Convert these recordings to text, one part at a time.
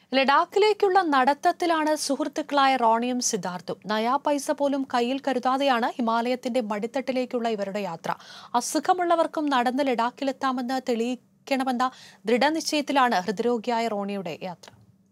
ലഡാക്കിലേക്കുള്ള നടത്തത്തിലാണ് സുഹൃത്തുക്കളായ റോണിയും സിദ്ധാർത്ഥും നയാ പൈസ പോലും കയ്യിൽ കരുതാതെയാണ് ഹിമാലയത്തിന്റെ മടിത്തട്ടിലേക്കുള്ള ഇവരുടെ യാത്ര അസുഖമുള്ളവർക്കും നടന്ന് ലഡാക്കിലെത്താമെന്ന് തെളിയിക്കണമെന്ന ദൃഢനിശ്ചയത്തിലാണ് ഹൃദ്രോഗിയായ റോണിയുടെ യാത്ര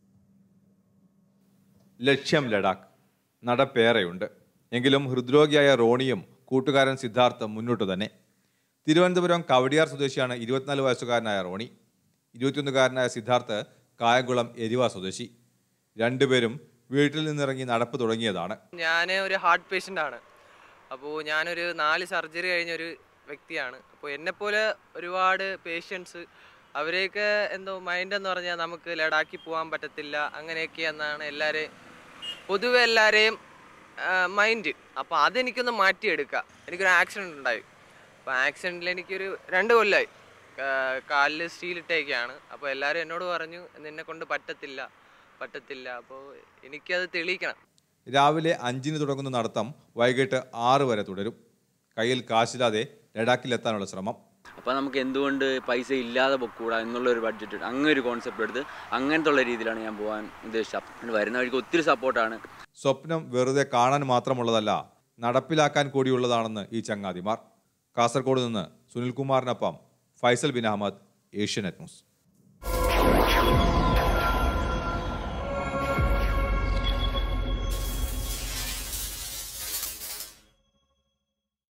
ലക്ഷ്യം ലഡാക്ക് നടപ്പേറെയുണ്ട് എങ്കിലും ഹൃദ്രോഗിയായ റോണിയും കൂട്ടുകാരൻ സിദ്ധാർത്ഥും മുന്നോട്ട് തന്നെ തിരുവനന്തപുരം കവടിയാർ സ്വദേശിയാണ് ഇരുപത്തിനാല് വയസ്സുകാരനായ റോണി ഇരുപത്തിയൊന്നുകാരനായ സിദ്ധാർത്ഥ് കായംകുളം എരിവ സ്വദേശി രണ്ടുപേരും വീട്ടിൽ നിന്നിറങ്ങി നടപ്പ് തുടങ്ങിയതാണ് ഞാൻ ഒരു ഹാർട്ട് പേഷ്യൻ്റ് ആണ് അപ്പോൾ ഞാനൊരു നാല് സർജറി കഴിഞ്ഞൊരു വ്യക്തിയാണ് അപ്പോൾ എന്നെപ്പോലെ ഒരുപാട് പേഷ്യൻസ് അവരെയൊക്കെ എന്തോ മൈൻഡ് എന്ന് പറഞ്ഞാൽ നമുക്ക് ലഡാക്കിൽ പോകാൻ പറ്റത്തില്ല അങ്ങനെയൊക്കെ എന്നാണ് എല്ലാവരെയും പൊതുവെ എല്ലാവരെയും മൈൻഡ് അപ്പോൾ അതെനിക്കൊന്ന് മാറ്റിയെടുക്കുക എനിക്കൊരു ആക്സിഡൻറ്റ് ഉണ്ടായി അപ്പോൾ ആക്സിഡൻറ്റിൽ എനിക്കൊരു രണ്ട് കൊല്ലമായി കാലിൽ സ്റ്റീലിട്ടേക്കാണ് അപ്പോൾ എല്ലാവരും എന്നോട് പറഞ്ഞു നിന്നെ കൊണ്ട് പറ്റത്തില്ല പറ്റത്തില്ല അപ്പോൾ എനിക്കത് തെളിയിക്കണം രാവിലെ അഞ്ചിന് തുടങ്ങുന്ന നടത്തം വൈകിട്ട് ആറ് വരെ തുടരും കയ്യിൽ കാശില്ലാതെ ലഡാക്കിലെത്താനുള്ള ശ്രമം അപ്പോൾ നമുക്ക് എന്തുകൊണ്ട് പൈസ ഇല്ലാതെ പൊക്കൂടാ എന്നുള്ളൊരു ബഡ്ജറ്റ് അങ്ങനെ ഒരു കോൺസെപ്റ്റ് എടുത്ത് അങ്ങനത്തെ ഉള്ള രീതിയിലാണ് ഞാൻ പോകാൻ ഉദ്ദേശിച്ചത് അപ്പോൾ വരുന്ന വഴിക്ക് ഒത്തിരി സപ്പോർട്ടാണ് സ്വപ്നം വെറുതെ കാണാൻ മാത്രമുള്ളതല്ല നടപ്പിലാക്കാൻ കൂടിയുള്ളതാണെന്ന് ഈ ചങ്ങാതിമാർ കാസർഗോഡ് നിന്ന് സുനിൽകുമാറിനൊപ്പം ഫൈസൽ ബിൻ അഹമ്മദ് ഏഷ്യനെറ്റ് ന്യൂസ്